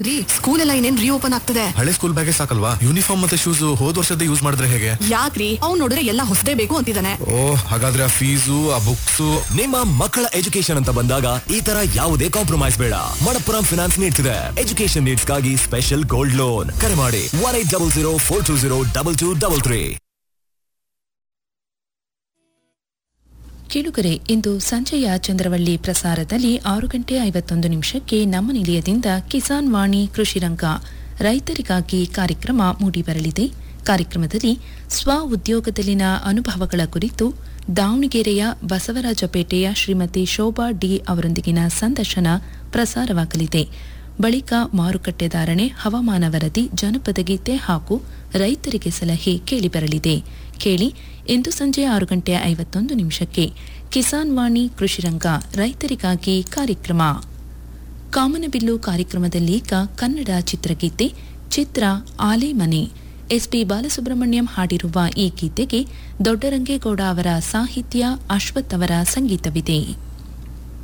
ರೀ ಸ್ಕೂಲ್ ಎಲ್ಲ ಇನ್ನೇನ್ ರೀಓಪನ್ ಆಗ್ತದೆ ಹಳೆ ಸ್ಕೂಲ್ ಬ್ಯಾಗೇ ಸಾಕಲ್ವಾ ಯೂನಿಫಾರ್ಮ್ ಮತ್ತೆ ಶೂಸ್ ಹೋದ್ ವರ್ಷದ ಯೂಸ್ ಮಾಡಿದ್ರೆ ಹೇಗೆ ಯಾಕ್ರಿ ಅವ್ನ್ ನೋಡಿದ್ರೆ ಎಲ್ಲ ಹೊಸದೇ ಬೇಕು ಅಂತಿದ್ದಾನೆ ಓ ಹಾಗಾದ್ರೆ ಆ ಫೀಸು ಆ ಬುಕ್ಸ್ ನಿಮ್ಮ ಮಕ್ಕಳ ಎಜುಕೇಶನ್ ಅಂತ ಬಂದಾಗ ಈ ತರ ಯಾವುದೇ ಕಾಂಪ್ರಮೈಸ್ ಬೇಡ ಮಣಪ್ಪುರಂ ಫಿನಾನ್ಸ್ ನೀಡ್ತಿದೆ ಎಜುಕೇಶನ್ ನೀಡ್ಸ್ಗಾಗಿ ಸ್ಪೆಷಲ್ ಗೋಲ್ಡ್ ಲೋನ್ ಕರೆ ಮಾಡಿ one eight double zero four two zero double two double three ಕೇಳುಗರೆ ಇಂದು ಸಂಜೆಯ ಚಂದ್ರವಳ್ಳಿ ಪ್ರಸಾರದಲ್ಲಿ ಆರು ಗಂಟೆ ಐವತ್ತೊಂದು ನಿಮಿಷಕ್ಕೆ ನಮ್ಮ ನಿಲಯದಿಂದ ಕಿಸಾನ್ ವಾಣಿ ಕೃಷಿ ರಂಗ ರೈತರಿಗಾಗಿ ಕಾರ್ಯಕ್ರಮ ಮೂಡಿಬರಲಿದೆ ಕಾರ್ಯಕ್ರಮದಲ್ಲಿ ಸ್ವ ಉದ್ಯೋಗದಲ್ಲಿನ ಅನುಭವಗಳ ಕುರಿತು ದಾವಣಗೆರೆಯ ಬಸವರಾಜಪೇಟೆಯ ಶ್ರೀಮತಿ ಶೋಭಾ ಡಿ ಅವರೊಂದಿಗಿನ ಸಂದರ್ಶನ ಪ್ರಸಾರವಾಗಲಿದೆ ಬಳಿಕ ಮಾರುಕಟ್ಟೆ ಧಾರಣೆ ಹವಾಮಾನ ವರದಿ ಜನಪದ ಗೀತೆ ಹಾಗೂ ರೈತರಿಗೆ ಸಲಹೆ ಕೇಳಿಬರಲಿದೆ ಕೇಳಿ ಇಂದು ಸಂಜೆ ಆರು ಗಂಟೆ ಐವತ್ತೊಂದು ನಿಮಿಷಕ್ಕೆ ಕಿಸಾನ್ ವಾಣಿ ಕೃಷಿರಂಗ ರೈತರಿಗಾಗಿ ಕಾರ್ಯಕ್ರಮ ಕಾಮನಬಿಲ್ಲು ಕಾರ್ಯಕ್ರಮದಲ್ಲೀಗ ಕನ್ನಡ ಚಿತ್ರಗೀತೆ ಚಿತ್ರ ಆಲೆಮನೆ ಎಸ್ಪಿ ಬಾಲಸುಬ್ರಹ್ಮಣ್ಯಂ ಹಾಡಿರುವ ಈ ಗೀತೆಗೆ ದೊಡ್ಡರಂಗೇಗೌಡ ಅವರ ಸಾಹಿತ್ಯ ಅಶ್ವಥ್ ಅವರ ಸಂಗೀತವಿದೆ